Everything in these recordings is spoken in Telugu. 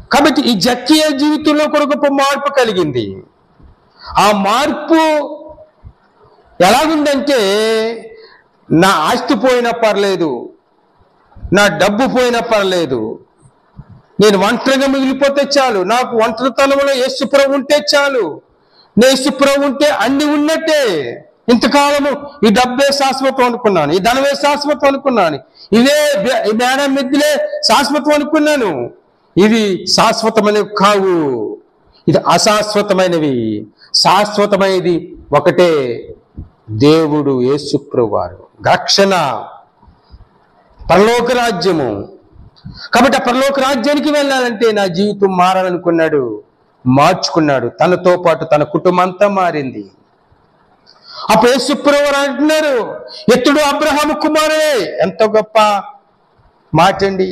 కాబట్టి ఈ జక్కియ జీవితంలో కూడా గొప్ప మార్పు కలిగింది ఆ మార్పు ఎలాగుందంటే నా ఆస్తి పోయినా పర్లేదు నా డబ్బు పోయినా పర్లేదు నేను ఒంటరిగా మిగిలిపోతే చాలు నాకు ఒంటరితనంలో యేసుప్రభు ఉంటే చాలు నేను యేసుప్రభు ఉంటే అన్ని ఉన్నట్టే ఇంతకాలము ఈ డబ్బే శాశ్వతం అనుకున్నాను ఈ ధనమే శాశ్వతం అనుకున్నాను ఇవే బే- ఈ మేడం మిద్దులే శాశ్వతం అనుకున్నాను ఇవి శాశ్వతమైనవి కావు ఇది అశాశ్వతమైనవి శాశ్వతమైనది ఒకటే దేవుడు యేసుప్రభు వారు రక్షణ పరలోక రాజ్యము కాబట్టి ఆ పరలోక రాజ్యానికి వెళ్ళాలంటే నా జీవితం మారాలనుకున్నాడు మార్చుకున్నాడు తనతో పాటు తన కుటుంబం అంతా మారింది అప్పుడు యేసుప్రభు అంటున్నారు ఎత్తుడు అబ్రహాము కుమారుడే ఎంత గొప్ప మాట అండి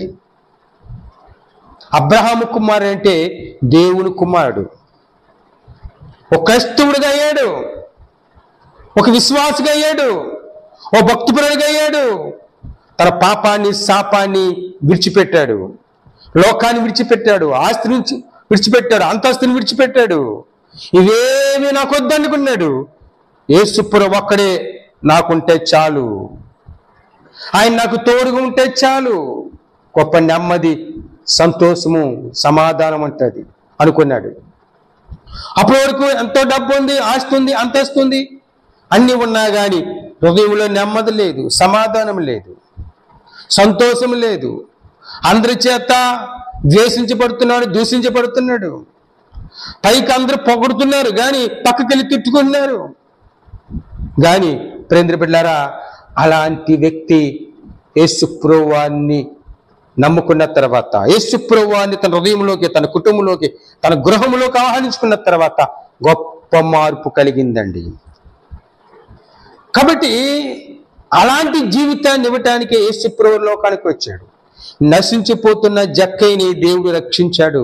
అబ్రహాము కుమారుడు అంటే దేవుని కుమారుడు ఒక క్రైస్తవుడిగా అయ్యాడు ఒక విశ్వాసగా అయ్యాడు ఓ భక్తిపరుడిగా అయ్యాడు తన పాపాన్ని శాపాన్ని విడిచిపెట్టాడు లోకాన్ని విడిచిపెట్టాడు ఆస్తి నుంచి విడిచిపెట్టాడు అంతస్తుని విడిచిపెట్టాడు ఇవేమీ నాకు వద్దనుకున్నాడు ఏసుపుర ఒక్కడే నాకుంటే చాలు ఆయన నాకు తోడుగా ఉంటే చాలు గొప్ప నెమ్మది సంతోషము సమాధానం ఉంటుంది అనుకున్నాడు అప్పటి వరకు ఎంతో డబ్బు ఉంది ఆస్తి ఉంది అంతస్తు ఉంది అన్ని ఉన్నా కానీ హృదయంలో నెమ్మది లేదు సమాధానం లేదు సంతోషం లేదు అందరి చేత ద్వేషించబడుతున్నాడు దూషించబడుతున్నాడు పైకి అందరూ పొగుడుతున్నారు కానీ పక్కకెళ్ళి తిట్టుకున్నారు కానీ ప్రేంద్ర బిడ్డారా అలాంటి వ్యక్తి యేసుప్రభువాన్ని నమ్ముకున్న తర్వాత యేసుప్రభువాన్ని తన హృదయంలోకి తన కుటుంబంలోకి తన గృహంలోకి ఆహ్వానించుకున్న తర్వాత గొప్ప మార్పు కలిగిందండి కాబట్టి అలాంటి జీవితాన్ని ఇవ్వటానికి యేసుప్రభు లోకానికి వచ్చాడు నశించిపోతున్న జక్కైని దేవుడు రక్షించాడు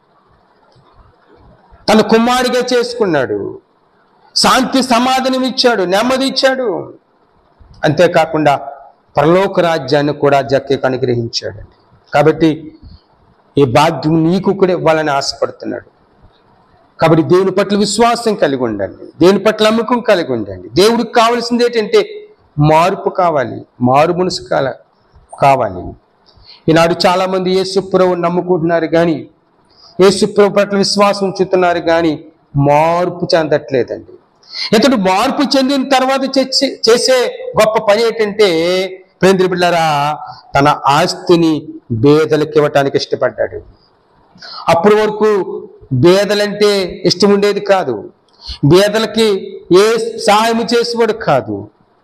తన కుమారుడిగా చేసుకున్నాడు శాంతి సమాధానం ఇచ్చాడు నెమ్మది ఇచ్చాడు అంతేకాకుండా పరలోక రాజ్యాన్ని కూడా జక్కకి అనుగ్రహించాడండి కాబట్టి ఈ భాగ్యం నీకు కూడా ఇవ్వాలని ఆశపడుతున్నాడు కాబట్టి దేవుని పట్ల విశ్వాసం కలిగి ఉండండి దేవుని పట్ల నమ్మకం కలిగి ఉండండి దేవుడికి కావాల్సింది ఏంటంటే మార్పు కావాలి మారు మనసు కాల కావాలి ఈనాడు చాలా మంది యేసుప్రభు నమ్ముకుంటున్నారు కానీ యేసుప్రభు పట్ల విశ్వాసం ఉంచుతున్నారు కానీ మార్పు చెందట్లేదండి ఇతడు మార్పు చెందిన తర్వాత చేసే చేసే గొప్ప పని ఏంటంటే ప్రేంద్ర బిళ్ళరా తన ఆస్తిని బేదలకు ఇవ్వటానికి ఇష్టపడ్డాడు అప్పటి వరకు బేదలంటే ఇష్టం ఉండేది కాదు బేదలకి ఏ సహాయం చేసేవాడు కాదు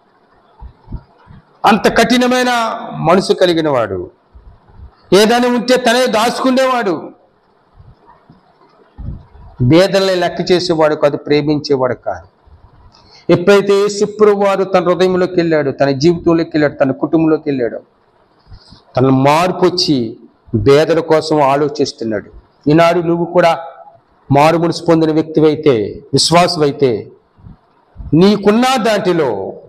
అంత కఠినమైన మనసు కలిగిన వాడు ఏదైనా ఉంటే తనే దాచుకునేవాడు బేదల్ని లెక్క చేసేవాడు కాదు ప్రేమించేవాడు కాదు ఎప్పుడైతే యేసుప్రభు వారు తన హృదయంలోకి వెళ్ళాడు తన జీవితంలోకి వెళ్ళాడు తన కుటుంబంలోకి వెళ్ళాడు తన మార్పు వచ్చి బేదల కోసం ఆలోచిస్తున్నాడు ఈనాడు నువ్వు కూడా మారు మనసు పొందిన వ్యక్తివైతే విశ్వాసమైతే నీకున్న దాంట్లో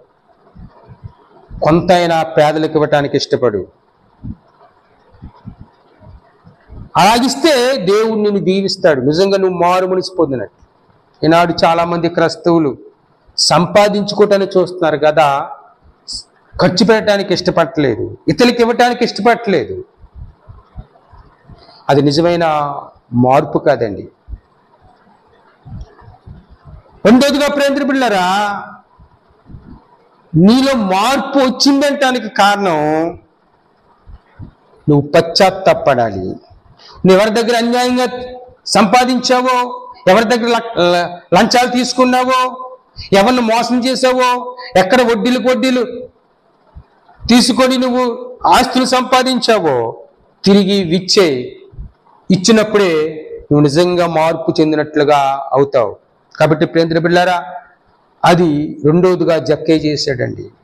కొంతైనా పేదలకు ఇవ్వటానికి ఇష్టపడు అలాగిస్తే దేవుడు నిన్ను దీవిస్తాడు నిజంగా నువ్వు మారు మనసు పొందినట్టు ఈనాడు చాలా మంది క్రైస్తవులు సంపాదించుకోవటానికి చూస్తున్నారు కదా ఖర్చు పెట్టడానికి ఇష్టపడట్లేదు ఇతరులకి ఇవ్వటానికి ఇష్టపడట్లేదు అది నిజమైన మార్పు కాదండి రెండోదిగా ప్రేంద్ర పిల్లరా నీలో మార్పు వచ్చిందంటానికి కారణం నువ్వు పశ్చాత్తాపడాలి నువ్వు ఎవరి దగ్గర అన్యాయంగా సంపాదించావో ఎవరి దగ్గర ల- ల- లంచాలు తీసుకున్నావో ఎవరిని మోసం చేసావో ఎక్కడ వడ్డీలకు వడ్డీలు తీసుకొని నువ్వు ఆస్తులు సంపాదించావో తిరిగి విచ్చే ఇచ్చినప్పుడే నువ్వు నిజంగా మార్పు చెందినట్లుగా అవుతావు కాబట్టి ప్రేంద్ర బిళ్ళారా అది రెండోదిగా జక్కే చేశాడండి